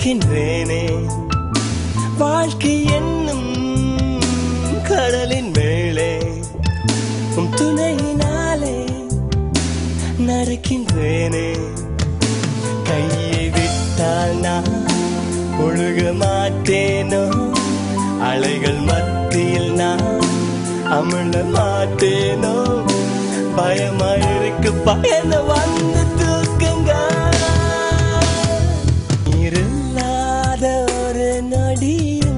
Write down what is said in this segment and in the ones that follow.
நடக்கின்றேனே வாழ்க்கை என்னும் கடலின் மேலே உம் துணையினாலே நடக்கின்றேனே கையை விட்டால் நான் ஒழுக மாட்டேனோ அலைகள் மத்தியில் நான் அமிழ மாட்டேனோ பயமாயிருக்கு பயண வந்து தூக்குங்க இருளாத ஒரு நொடியும்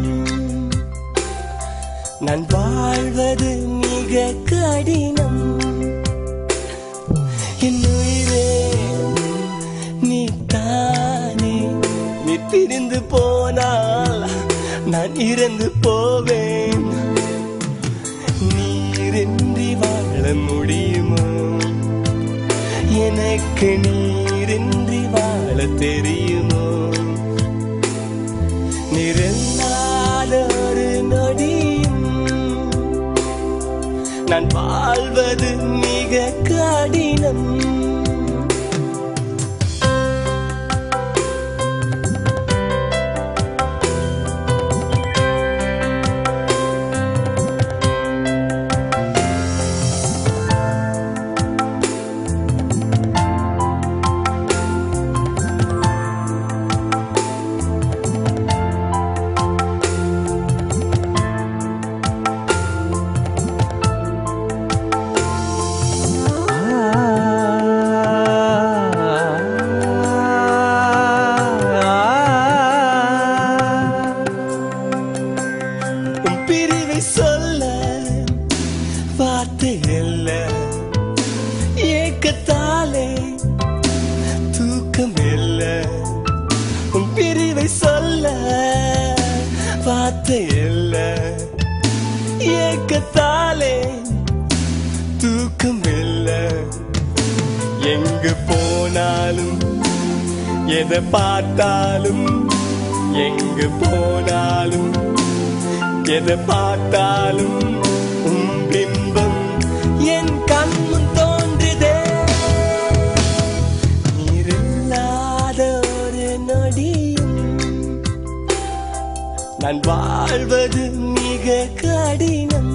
நான் வாழ்வது மிக கடினம் என் உயிரே நீ தானே நீ பிரிந்து போனால் நான் இறந்து போவேன் நீரின்றி வாழ முடியுமோ எனக்கு நீரின்றி வாழ தெரியுமோ நிரல்லாத ஒரு நொடியும் நான் வாழ்வது மிக கடினம் உன் பிரிவை சொல்ல வார்த்தை இல்ல ஏக்கத்தாலே தூக்கம் இல்ல உன் பிரிவை சொல்ல வார்த்தை இல்ல ஏக்கத்தாலே தூக்கம் இல்ல எங்கு போனாலும் எதை பார்த்தாலும் எங்கு போனாலும் எதை பார்த்தாலும் உன் பிம்பம் என் கண்முன் தோன்றுதே நீரில்லாத ஒரு நொடியும் நான் வாழ்வது மிக கடினம்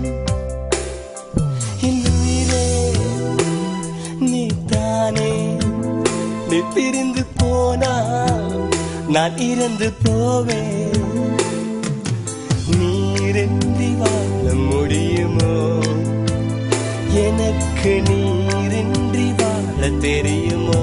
என் உயிரே நீ தானே நீ பிரிந்து போனால் நான் இறந்து போவேன் நீரின்றி வாழ முடியுமோ எனக்கு நீரின்றி வாழ தெரியுமோ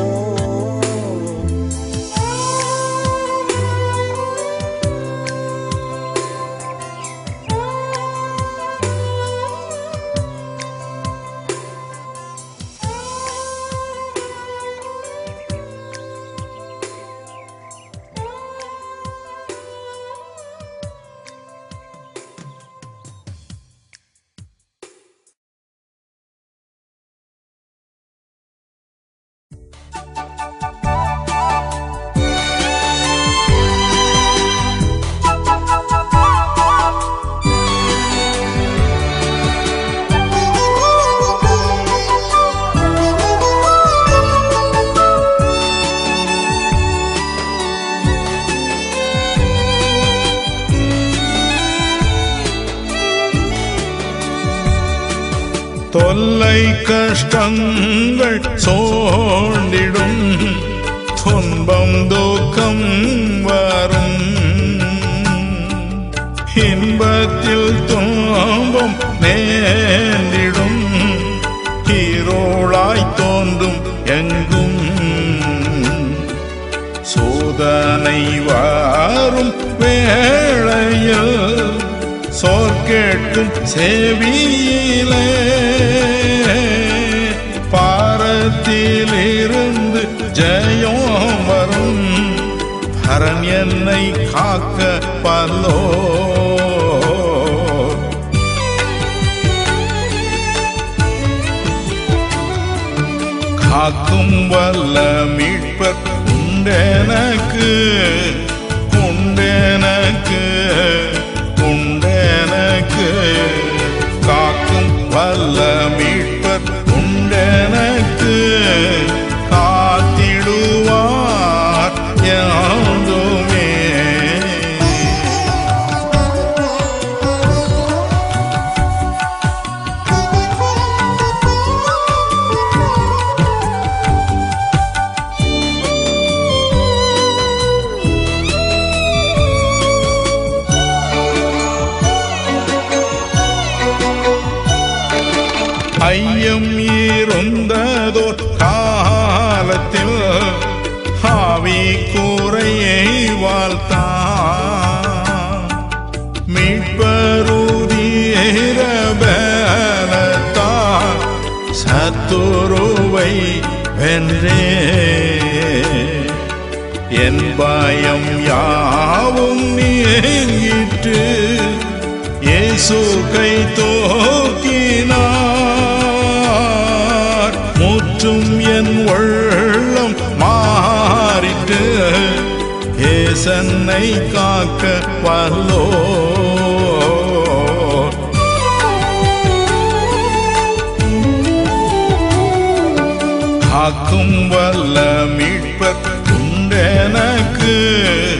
தொல்லை கஷ்டங்கள் சோண்டிடும் துன்பம் துக்கம் வரும் இன்பத்தில் துன்பம் நேர்ந்திடும் ஈரோளாய் தோன்றும் எங்கும் சோதனை வாரும் வேளையில் சோர் கேட்கும் செவியிலே பாரத்திலிருந்து ஜெயம் வரும் ஹரன் என்னை காக்க பல்லோ காக்கும் வல்ல மீட்பர் உண்டெனக்கு உண்டெனக்கு உண்டெனக்கு காக்கும் வல்ல மீட்பர் உண்டெனக்கு காத்திடுவார் யாந்தோ இருந்ததோர் காலத்தில் ஆவி கூரையை வாழ்த்தான் மீட்பருதீரபலத்தான் சத்துருவை வென்றே என் பயம் யாவும் நீங்கிட்டு இயேசு கை தூக்கினார் முற்றும் என் உள்ளம் மாறிட்டு ஏசன்னை காக்க வல்லோ காக்கும் வல்ல மீட்பர் உண்டெனக்கு